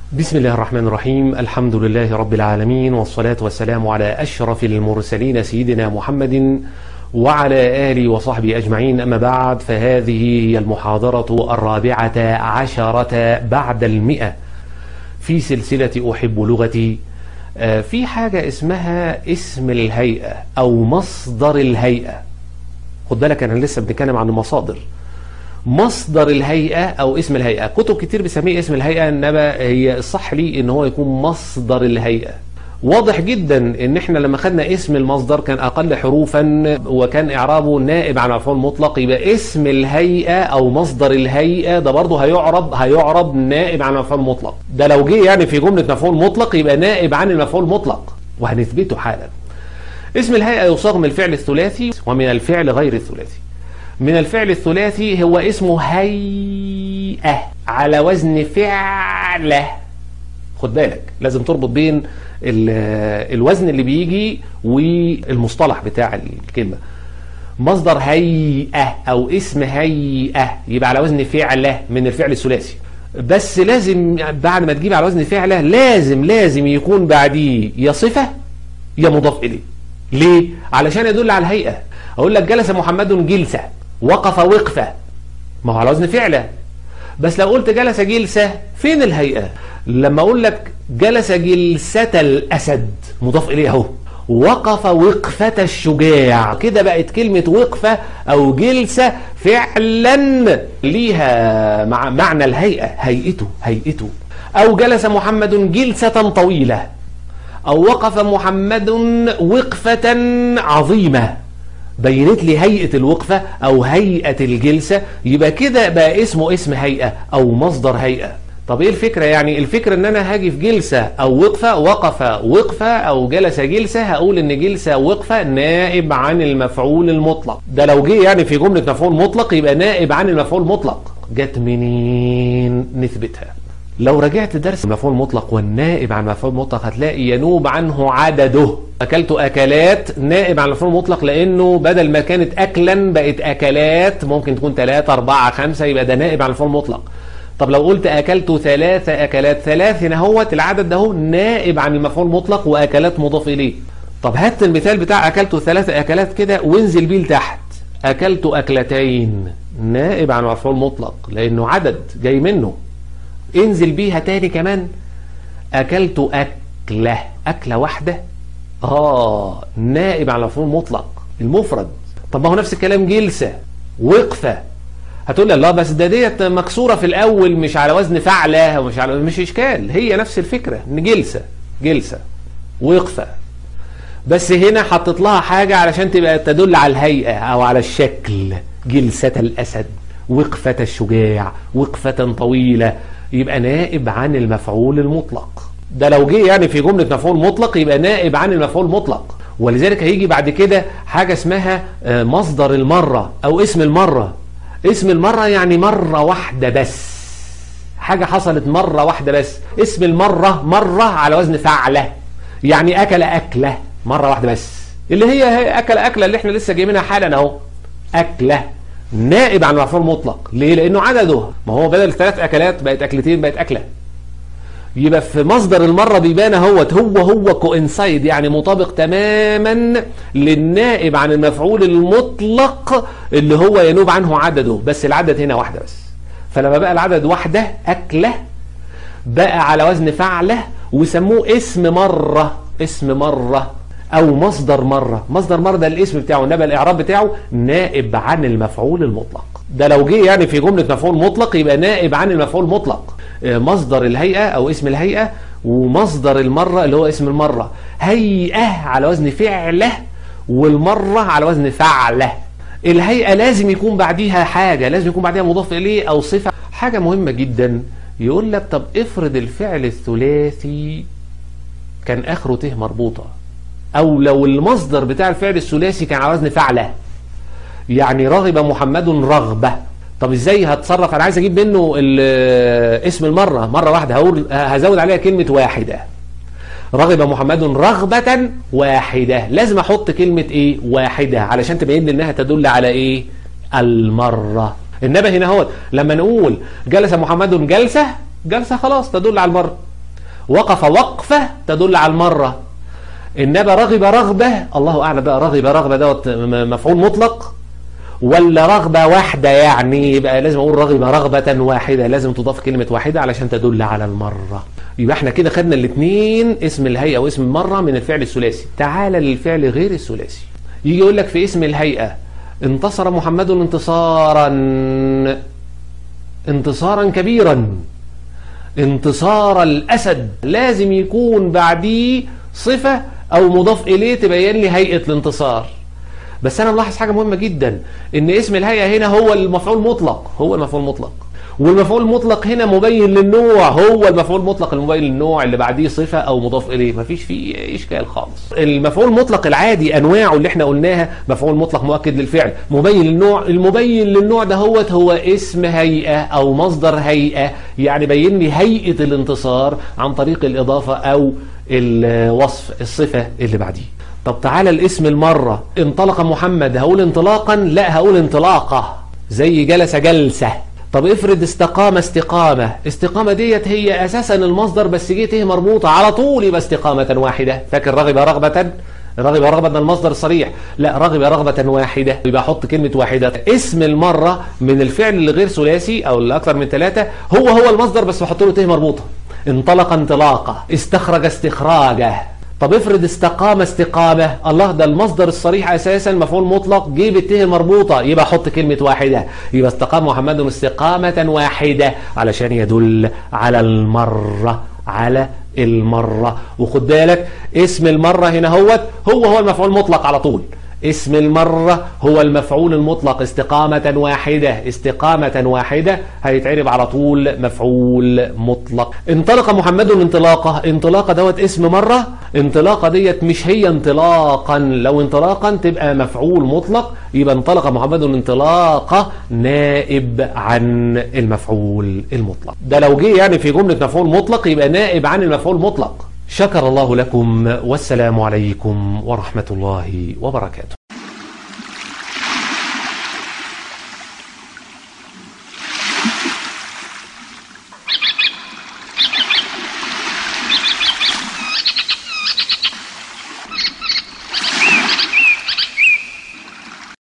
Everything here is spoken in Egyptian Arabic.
بسم الله الرحمن الرحيم الحمد لله رب العالمين والصلاة والسلام على أشرف المرسلين سيدنا محمد وعلى آله وصحبه أجمعين أما بعد فهذه هي المحاضرة الرابعة عشرة بعد المئة في سلسلة أحب لغتي آه، في حاجة اسمها اسم الهيئة أو مصدر الهيئة خد بالك أنا لسه بنتكلم عن المصادر مصدر الهيئة أو اسم الهيئة كتب كتير بسميه اسم الهيئة إنما هي الصح لي إن هو يكون مصدر الهيئة واضح جدا ان احنا لما خدنا اسم المصدر كان اقل حروفا وكان اعرابه نائب عن مفعول مطلق يبقى اسم الهيئه او مصدر الهيئه ده برضه هيعرب هيعرب نائب عن مفعول مطلق ده لو جه يعني في جمله مفعول مطلق يبقى نائب عن المفعول مطلق وهنثبته حالا اسم الهيئه يصاغ من الفعل الثلاثي ومن الفعل غير الثلاثي من الفعل الثلاثي هو اسمه هيئه على وزن فعله خد بالك لازم تربط بين الوزن اللي بيجي والمصطلح بتاع الكلمة مصدر هيئة أو اسم هيئة يبقى على وزن فعلة من الفعل الثلاثي بس لازم بعد ما تجيب على وزن فعلة لازم لازم يكون بعديه يا صفة يا مضاف إليه ليه؟ علشان يدل على الهيئة أقول لك جلس محمد جلسة وقف وقفة ما هو على وزن فعلة بس لو قلت جلس جلسة فين الهيئة؟ لما اقول لك جلس جلسة الاسد مضاف اليه اهو وقف وقفة الشجاع كده بقت كلمة وقفة او جلسة فعلا ليها مع معنى الهيئة هيئته هيئته او جلس محمد جلسة طويلة او وقف محمد وقفة عظيمة بينت لي هيئة الوقفة او هيئة الجلسة يبقى كده بقى اسمه اسم هيئة او مصدر هيئة طب ايه الفكرة يعني الفكرة ان انا هاجي في جلسة او وقفة وقف وقفة او جلس جلسة هقول ان جلسة وقفة نائب عن المفعول المطلق ده لو جه يعني في جملة مفعول مطلق يبقى نائب عن المفعول مطلق جت منين نثبتها لو رجعت درس المفعول مطلق والنائب عن المفعول مطلق هتلاقي ينوب عنه عدده اكلت اكلات نائب عن المفعول المطلق لانه بدل ما كانت اكلا بقت اكلات ممكن تكون 3 4 5 يبقى ده نائب عن المفعول المطلق طب لو قلت اكلت ثلاث اكلات ثلاث هنا هوت العدد ده هو نائب عن المفعول المطلق واكلات مضاف اليه طب هات المثال بتاع اكلت ثلاث اكلات كده وانزل بيه لتحت اكلت اكلتين نائب عن المفعول المطلق لانه عدد جاي منه انزل بيها تاني كمان اكلت اكله اكله واحده اه نائب عن المفعول المطلق المفرد طب ما هو نفس الكلام جلسه وقفه هتقول لي الله بس ده ديت مكسوره في الاول مش على وزن فعله ومش على مش اشكال هي نفس الفكره ان جلسه جلسه وقفه بس هنا حطيت لها حاجه علشان تبقى تدل على الهيئه او على الشكل جلسه الاسد وقفه الشجاع وقفه طويله يبقى نائب عن المفعول المطلق ده لو جه يعني في جمله مفعول مطلق يبقى نائب عن المفعول المطلق ولذلك هيجي بعد كده حاجه اسمها مصدر المره او اسم المره اسم المرة يعني مرة واحدة بس حاجة حصلت مرة واحدة بس اسم المرة مرة على وزن فعلة يعني أكل أكلة مرة واحدة بس اللي هي أكل أكلة اللي احنا لسه جايبينها حالا أهو أكلة نائب عن المفعول مطلق ليه؟ لأنه عدده ما هو بدل ثلاث أكلات بقت أكلتين بقت أكلة يبقى في مصدر المرة بيبان اهوت هو هو كوانسايد يعني مطابق تماما للنائب عن المفعول المطلق اللي هو ينوب عنه عدده بس العدد هنا واحدة بس فلما بقى العدد واحدة أكلة بقى على وزن فعلة وسموه اسم مرة اسم مرة أو مصدر مرة مصدر مرة ده الاسم بتاعه إنما الإعراب بتاعه نائب عن المفعول المطلق ده لو جه يعني في جملة مفعول مطلق يبقى نائب عن المفعول المطلق مصدر الهيئة أو اسم الهيئة ومصدر المرة اللي هو اسم المرة هيئة على وزن فعلة والمرة على وزن فعلة الهيئة لازم يكون بعديها حاجة لازم يكون بعديها مضاف إليه أو صفة حاجة مهمة جدا يقول لك طب افرض الفعل الثلاثي كان آخره ته مربوطة أو لو المصدر بتاع الفعل الثلاثي كان على وزن فعلة يعني رغب محمد رغبة طب ازاي هتصرف انا عايز اجيب منه اسم المرة مرة واحدة هقول هزود عليها كلمة واحدة رغب محمد رغبة واحدة لازم احط كلمة ايه واحدة علشان تبين لي انها تدل على ايه المرة انما هنا هو لما نقول جلس محمد جلسة جلسة خلاص تدل على المرة وقف وقفة تدل على المرة إنما رغب رغبة الله أعلم بقى رغب رغبة دوت مفعول مطلق ولا رغبة واحدة يعني يبقى لازم أقول رغب رغبة واحدة لازم تضاف كلمة واحدة علشان تدل على المرة يبقى احنا كده خدنا الاثنين اسم الهيئة واسم المرة من الفعل الثلاثي تعال للفعل غير الثلاثي يجي يقول لك في اسم الهيئة انتصر محمد انتصارا انتصارا كبيرا انتصار الأسد لازم يكون بعديه صفة أو مضاف إليه تبين لي هيئة الانتصار بس أنا ملاحظ حاجة مهمة جدا إن اسم الهيئة هنا هو المفعول مطلق هو المفعول مطلق والمفعول المطلق هنا مبين للنوع هو المفعول المطلق المبين للنوع اللي بعديه صفة أو مضاف إليه مفيش فيه إشكال خالص المفعول المطلق العادي أنواعه اللي احنا قلناها مفعول مطلق مؤكد للفعل مبين للنوع المبين للنوع ده هو هو اسم هيئة أو مصدر هيئة يعني بين لي هيئة الانتصار عن طريق الإضافة أو الوصف الصفة اللي بعديه طب تعالى الاسم المرة انطلق محمد هقول انطلاقا لا هقول انطلاقة زي جلس جلسة طب افرض استقام استقامة استقامة ديت هي اساسا المصدر بس جيت ايه مربوطة على طول يبقى استقامة واحدة فاكر رغب رغبة رغب رغبة المصدر الصريح لا رغب رغبة واحدة يبقى احط كلمة واحدة اسم المرة من الفعل اللي غير ثلاثي او اللي اكثر من ثلاثة هو هو المصدر بس بحط له ته مربوطة انطلق انطلاقة استخرج استخراجه طب افرض استقام استقامة الله ده المصدر الصريح اساسا مفعول مطلق جيب الته مربوطة يبقى حط كلمة واحدة يبقى استقام محمد استقامة واحدة علشان يدل على المرة على المرة وخد بالك اسم المرة هنا هو هو هو المفعول المطلق على طول اسم المرة هو المفعول المطلق استقامة واحدة استقامة واحدة هيتعرب على طول مفعول مطلق انطلق محمد انطلاقة انطلاقة دوت اسم مرة انطلاقة ديت مش هي انطلاقا لو انطلاقا تبقى مفعول مطلق يبقى انطلق محمد انطلاقة نائب عن المفعول المطلق ده لو جه يعني في جملة مفعول مطلق يبقى نائب عن المفعول المطلق شكر الله لكم والسلام عليكم ورحمة الله وبركاته